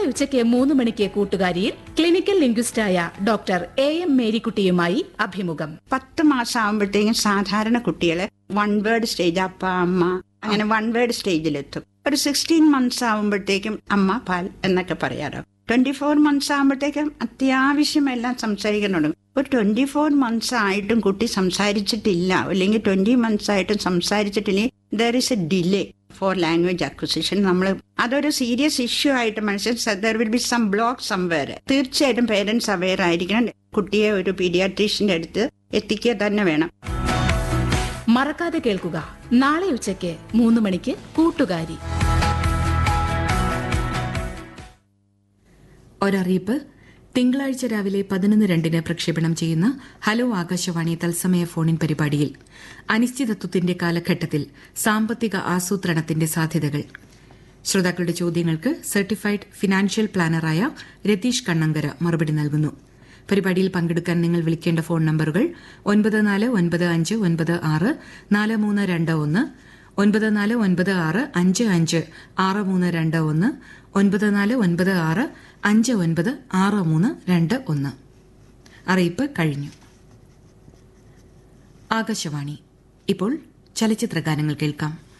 നാളെ ഉച്ചയ്ക്ക് മൂന്ന് മണിക്ക് കൂട്ടുകാരിയിൽ ക്ലിനിക്കൽ ലിംഗ്വിസ്റ്റായ ഡോക്ടർ എ എം മേരിക്കുട്ടിയുമായി അഭിമുഖം പത്ത് മാസം ആകുമ്പോഴത്തേക്കും സാധാരണ കുട്ടികളെ വൺ വേർഡ് സ്റ്റേജ് അപ്പ അമ്മ അങ്ങനെ വൺ വേർഡ് സ്റ്റേജിലെത്തും ഒരു സിക്സ്റ്റീൻ മന്ത്സ് ആകുമ്പോഴത്തേക്കും അമ്മ പാൽ എന്നൊക്കെ പറയാറോ ട്വന്റി ഫോർ മന്ത്സ് ആകുമ്പോഴത്തേക്കും അത്യാവശ്യം എല്ലാം സംസാരിക്കാൻ തുടങ്ങും ഒരു ട്വന്റി ഫോർ മന്ത്സ് ആയിട്ടും കുട്ടി സംസാരിച്ചിട്ടില്ല അല്ലെങ്കിൽ ട്വന്റി മന്ത്സ് ആയിട്ടും സംസാരിച്ചിട്ടില്ലെങ്കിൽ there is a delay for language acquisition നമ്മൾ അതൊരു സീരിയസ് ഇഷ്യൂ ആയിട്ട് മനസ്സിൽ there will be some block somewhere തീർച്ചയായിട്ടും പേരൻസ് അവെയർ ആയിരിക്കണം കുട്ടിയെ ഒരു പീഡിയാട്രീഷ്യന്റെ അടുത്ത് എത്തിക്കുക തന്നെ വേണം മറക്കാതെ കേൾക്കുക നാളെ ഉച്ചയ്ക്ക് മൂന്ന് മണിക്ക് കൂട്ടുകാരി ഒരറിയിപ്പ് തിങ്കളാഴ്ച രാവിലെ പതിനൊന്ന് രണ്ടിന് പ്രക്ഷേപണം ചെയ്യുന്ന ഹലോ ആകാശവാണി തത്സമയ ഫോണിൻ പരിപാടിയിൽ അനിശ്ചിതത്വത്തിന്റെ കാലഘട്ടത്തിൽ സാമ്പത്തിക ആസൂത്രണത്തിന്റെ സാധ്യതകൾ ശ്രോതാക്കളുടെ ചോദ്യങ്ങൾക്ക് സർട്ടിഫൈഡ് ഫിനാൻഷ്യൽ പ്ലാനറായ രതീഷ് കണ്ണങ്കര മറുപടി നൽകുന്നു പരിപാടിയിൽ പങ്കെടുക്കാൻ നിങ്ങൾ വിളിക്കേണ്ട ഫോൺ നമ്പറുകൾ ഒൻപത് നാല് ഒൻപത് അഞ്ച് ഒൻപത് ആറ് നാല് മൂന്ന് രണ്ട് ഒന്ന് ഒൻപത് നാല് ഒൻപത് ആറ് അഞ്ച് അഞ്ച് ആറ് മൂന്ന് രണ്ട് ഒന്ന് ഒൻപത് നാല് ഒൻപത് ആറ് അഞ്ച് ഒൻപത് ആറ് മൂന്ന് രണ്ട് ഒന്ന് അറിയിപ്പ് കഴിഞ്ഞു ആകാശവാണി ഇപ്പോൾ ചലച്ചിത്ര ഗാനങ്ങൾ കേൾക്കാം